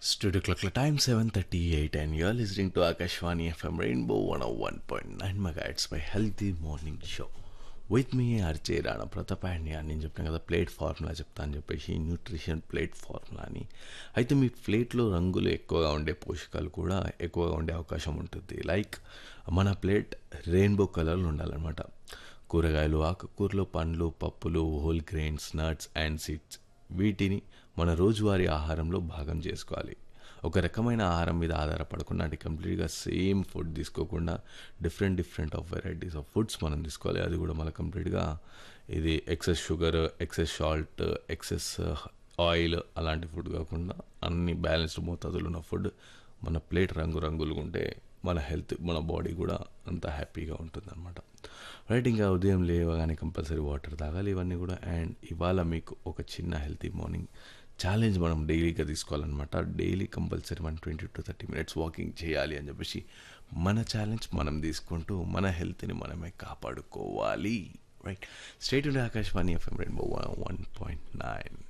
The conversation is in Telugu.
Studio clock time 7.38 and you're listening to Akashwani FM Rainbow 101.9 megahertz by Healthy Morning Show. With మీ ఆర్జే రాణా ప్రతాప్ అండ్ నేను చెప్పాను కదా ప్లేట్ ఫార్ములా చెప్తా అని చెప్పేసి న్యూట్రిషన్ ప్లేట్ ఫార్ములా అని అయితే మీ ప్లేట్లో రంగులు ఎక్కువగా ఉండే పోషకాలు కూడా ఎక్కువగా ఉండే అవకాశం ఉంటుంది లైక్ మన ప్లేట్ రెయిన్బో కలర్లు ఉండాలన్నమాట కూరగాయలు ఆకుకూరలు పండ్లు పప్పులు whole grains nuts and seeds వీటిని మన రోజువారీ ఆహారంలో భాగం చేసుకోవాలి ఒక రకమైన ఆహారం మీద ఆధారపడకుండా అంటే కంప్లీట్గా సేమ్ ఫుడ్ తీసుకోకుండా different different of varieties of foods మనం తీసుకోవాలి అది కూడా మన కంప్లీట్గా ఇది excess sugar excess salt excess oil అలాంటి ఫుడ్ కాకుండా అన్ని బ్యాలెన్స్డ్ మోతాదులు ఉన్న ఫుడ్ మన ప్లేట్ రంగు రంగులుగా ఉంటే మన హెల్త్ మన బాడీ కూడా అంత హ్యాపీగా ఉంటుంది అనమాట రైట్ ఇంకా ఉదయం లేవగానే కంపల్సరీ వాటర్ తాగాలి ఇవన్నీ కూడా అండ్ ఇవాళ మీకు ఒక చిన్న హెల్తీ మార్నింగ్ ఛాలెంజ్ మనం డైలీగా తీసుకోవాలన్నమాట డైలీ కంపల్సరీ మనం twenty to thirty minutes walking చేయాలి అని చెప్పేసి మన ఛాలెంజ్ మనం తీసుకుంటూ మన హెల్త్ని మనమే కాపాడుకోవాలి రైట్ స్టేట్ ఉండే Akashvani FM rainbow one point nine